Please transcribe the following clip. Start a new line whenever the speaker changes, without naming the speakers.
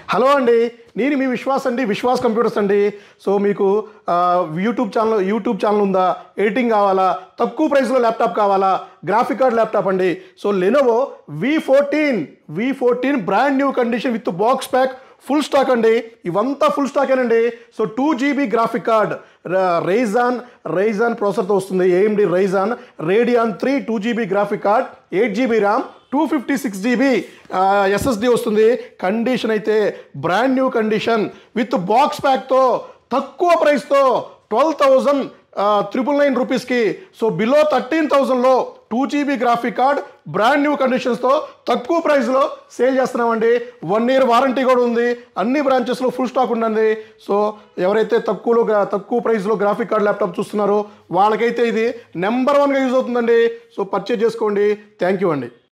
hello అండి నేను మీ విశ్వాస్ అండి విశ్వాస్ కంప్యూటర్స్ అండి సో మీకు ఆ, యూట్యూబ్ ఛానల్ యూట్యూబ్ ఛానల్ ఉందా ఎడిటింగ్ కావాలా తక్కువ ప్రైస్లో ల్యాప్టాప్ కావాలా గ్రాఫిక్ కార్డ్ ల్యాప్టాప్ అండి so Lenovo V fourteen V fourteen brand new condition with box pack full stock అండి ఇవంతా ఫుల్ స్టాకేనండి so two GB graphic card Ryzen Ryzen ప్రాసెసర్తో వస్తుంది AMD Ryzen Radeon three two GB graphic card eight GB RAM two fifty six GB SSD వస్తుంది condition అయితే brand new condition with box ప్యాక్తో తక్కువ ప్రైస్తో twelve thousand triple nine రూపీస్కి so below thirteen థౌజండ్లో two GB graphic card brand new కండిషన్స్తో తక్కువ ప్రైస్లో sale చేస్తున్నామండి వన్ ఇయర్ వారంటీ కూడా ఉంది అన్ని బ్రాంచెస్లో ఫుల్ స్టాక్ ఉండండి సో ఎవరైతే తక్కువలో gra- తక్కువ ప్రైస్లో గ్రాఫిక్ కార్డ్ ల్యాప్టాప్ చూస్తున్నారో వాళ్ళకైతే ఇది నెంబర్ వన్గా యూజ్ అవుతుందండి సో పర్చేజ్ చేసుకోండి థ్యాంక్ యూ అండి